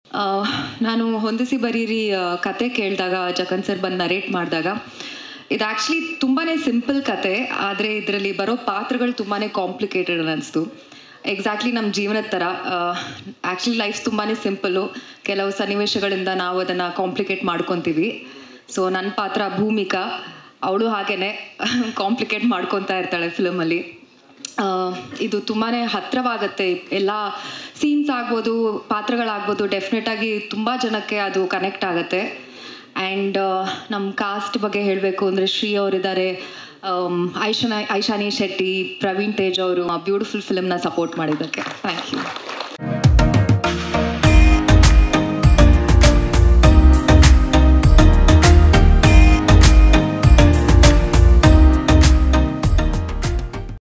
ಆ, ನಾನು ಹೊಂದಿಸಿ ಬರೀರಿ ಆ, ಕತೆ ಕೇಳಿದಾಗ ಜಗನ್ ಸರ್ ಬಂದು ನರೇಟ್ ಮಾಡಿದಾಗ ಇದು ಆ್ಯಕ್ಚುಲಿ ತುಂಬಾ ಸಿಂಪಲ್ ಕತೆ ಆದರೆ ಇದರಲ್ಲಿ ಬರೋ ಪಾತ್ರಗಳು ತುಂಬಾ ಕಾಂಪ್ಲಿಕೇಟೆಡ್ ಅನ್ನಿಸ್ತು ಎಕ್ಸಾಕ್ಟ್ಲಿ ನಮ್ಮ ಜೀವನದ ಥರ ಆ್ಯಕ್ಚುಲಿ ಲೈಫ್ ತುಂಬಾ ಸಿಂಪಲ್ಲು ಕೆಲವು ಸನ್ನಿವೇಶಗಳಿಂದ ನಾವು ಅದನ್ನು ಕಾಂಪ್ಲಿಕೇಟ್ ಮಾಡ್ಕೊತೀವಿ ಸೊ ನನ್ನ ಪಾತ್ರ ಭೂಮಿಕಾ ಅವಳು ಹಾಗೇನೆ ಕಾಂಪ್ಲಿಕೇಟ್ ಮಾಡ್ಕೊತಾ ಇರ್ತಾಳೆ ಫಿಲಮಲ್ಲಿ ಆ, ಇದು ತುಂಬಾ ಹತ್ರವಾಗುತ್ತೆ ಎಲ್ಲ ಸೀನ್ಸ್ ಆಗ್ಬೋದು ಪಾತ್ರಗಳಾಗ್ಬೋದು ಡೆಫಿನೆಟ್ ಆಗಿ ತುಂಬ ಜನಕ್ಕೆ ಅದು ಕನೆಕ್ಟ್ ಆಗುತ್ತೆ ಆ್ಯಂಡ್ ನಮ್ಮ ಕಾಸ್ಟ್ ಬಗ್ಗೆ ಹೇಳಬೇಕು ಅಂದರೆ ಶ್ರೀ ಅವರಿದ್ದಾರೆ ಐಶಾನ ಐಶಾನಿ ಶೆಟ್ಟಿ ಪ್ರವೀಣ್ ತೇಜ್ ಅವರು ಬ್ಯೂಟಿಫುಲ್ ಫಿಲ್ಮ್ನ ಸಪೋರ್ಟ್ ಮಾಡಿದ್ದಕ್ಕೆ ಥ್ಯಾಂಕ್ ಯು